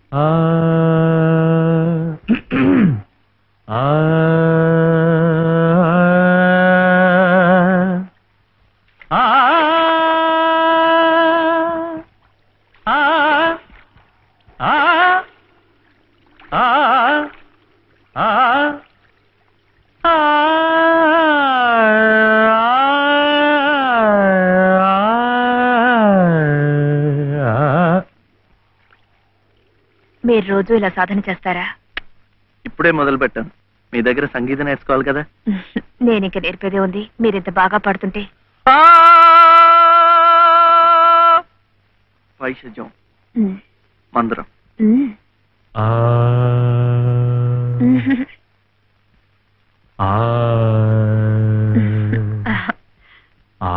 ఆ ఆ ఆ ఆ ఆ ఆ మీరు రోజు ఇలా సాధన చేస్తారా ఇప్పుడే మొదలు పెట్టాను మీ దగ్గర సంగీతం నేర్చుకోవాలి కదా నేను ఇంక నేర్పేదే ఉంది మీరు ఇంత బాగా పాడుతుంటే వైషజ్యం ఉమ్, మందరం ఉమ్, ఆ ఉమ్. ఆ ఆ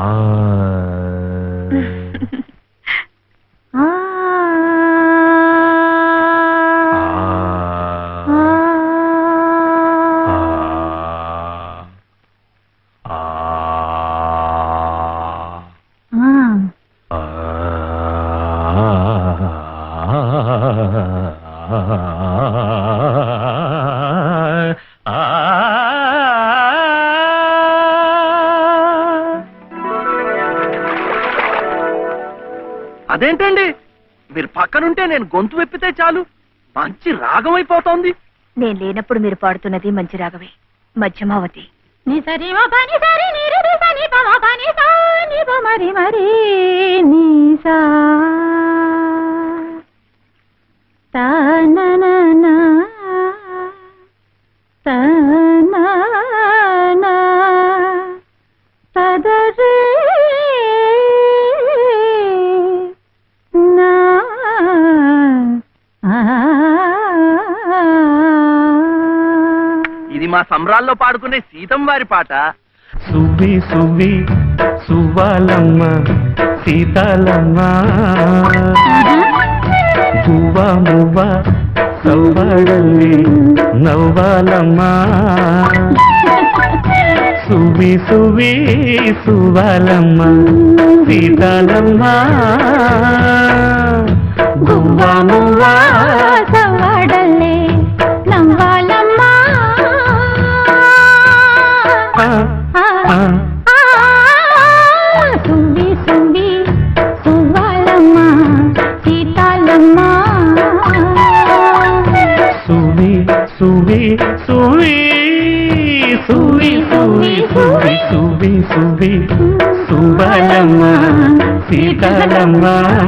ఆ, అదేంటండి మీరు పక్కనుంటే నేను గొంతు వెప్పితే చాలు మంచి రాగం అయిపోతోంది నేను లేనప్పుడు మీరు పాడుతున్నది మంచి రాగవే మధ్యమావతి ని సరి మ పని సరి ని రి రి సని ప మ పని సా ని ప మరి మరి ని సా తా నా నా నా తా నా నా పద రే నా ఆ ఇది మా సంబరాల్లో పాడుకునే సీతం వారి పాట సువ్వి సువ్వి సువ్వాలమ్మ సీతాలమ్మ గువ్వ మువ్వ సవ్వాడల్లి నవ్వాలమ్మ సువ్వి సువ్వి సువ్వాలమ్మ సీతాలమ్మ గువ్వ మువ్వ సవాడలే నవ్వాలమ్మా ఆ, ఆ, సువ్వి సువ్వి సువ్వాలమ్మా సీతాలమ్మా సువి సువి సువి సువి సువి సువి సువి సువి సుబలమ్మ సీతాలమ్మ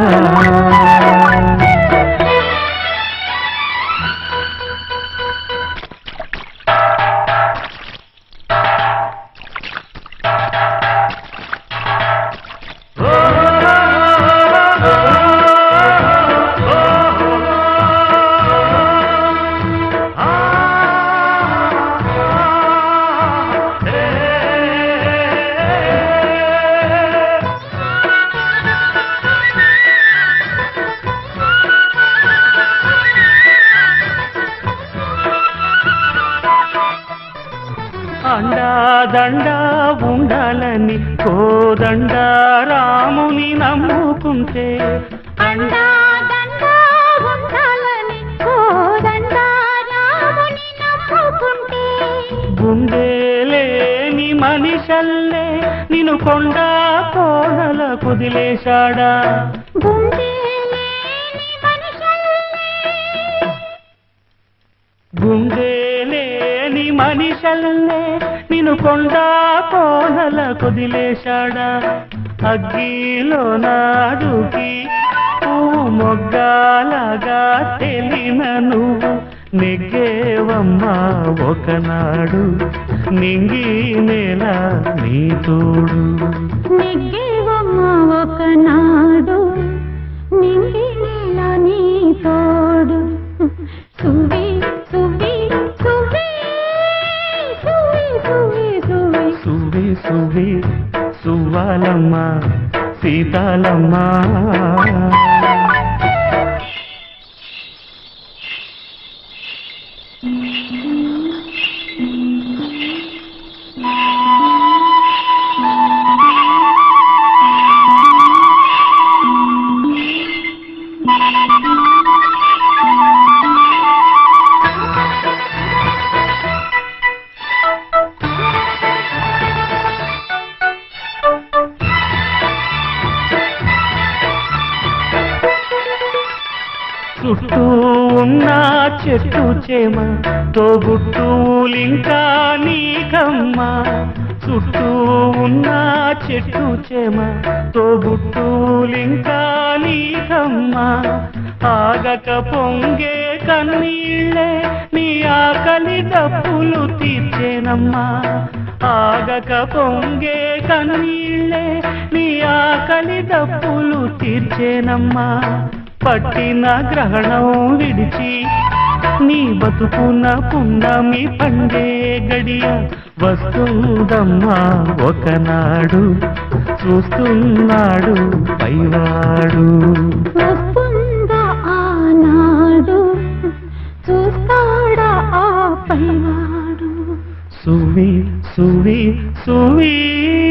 అండా దండా ఉండాలని కోదండ రాముని నమ్ముకుంటే అండా దండా ఉండాలని కోదండా రాముని నమ్ముకుంటే గుండెలేని మనిషల్లే నిన్ను కొండ కోనల కుదిలేశాడా గుండె లేని మనుషుల్ని గుండెలేని మనిషల్లే నిన్ను కొండ కోనల కుదిలేశాడా అగ్గిలో నాడుకి పువ్వు మొగ్గాలగా తెలిన నువ్వు నెగ్గేవమ్మా ఒకనాడు నింగి నేల నీ తోడు నెగ్గేవమ్మ ఒకనాడు నింగి నేల నీ తోడు సువి సువి సువి సువి సువి సువి సువి సువి సువ్వాలమ్మ సీతాలమ్మ ఆ చుట్టూ ఉన్న చెట్టు చేమ తోబుట్టులింకా నీకమ్మ చుట్టూ ఉన్న చెట్టు చేమ తోబుట్టులింకా నీకమ్మ ఆగక పొంగే కన్నీళ్ళే నీ ఆకలి డప్పులు తీర్చేనమ్మా ఆగక పొంగే కన్నీళ్ళే నీ ఆకలి డప్పులు తీర్చేనమ్మా పట్టిన గ్రహణం విడిచి నీ బతుకున పున్నమి పండే గడియ వస్తుందమ్మా ఒకనాడు చూస్తున్నాడు పైవాడు వస్తుందా ఆనాడు చూస్తాడా ఆ పైవాడు సువి సువి సువి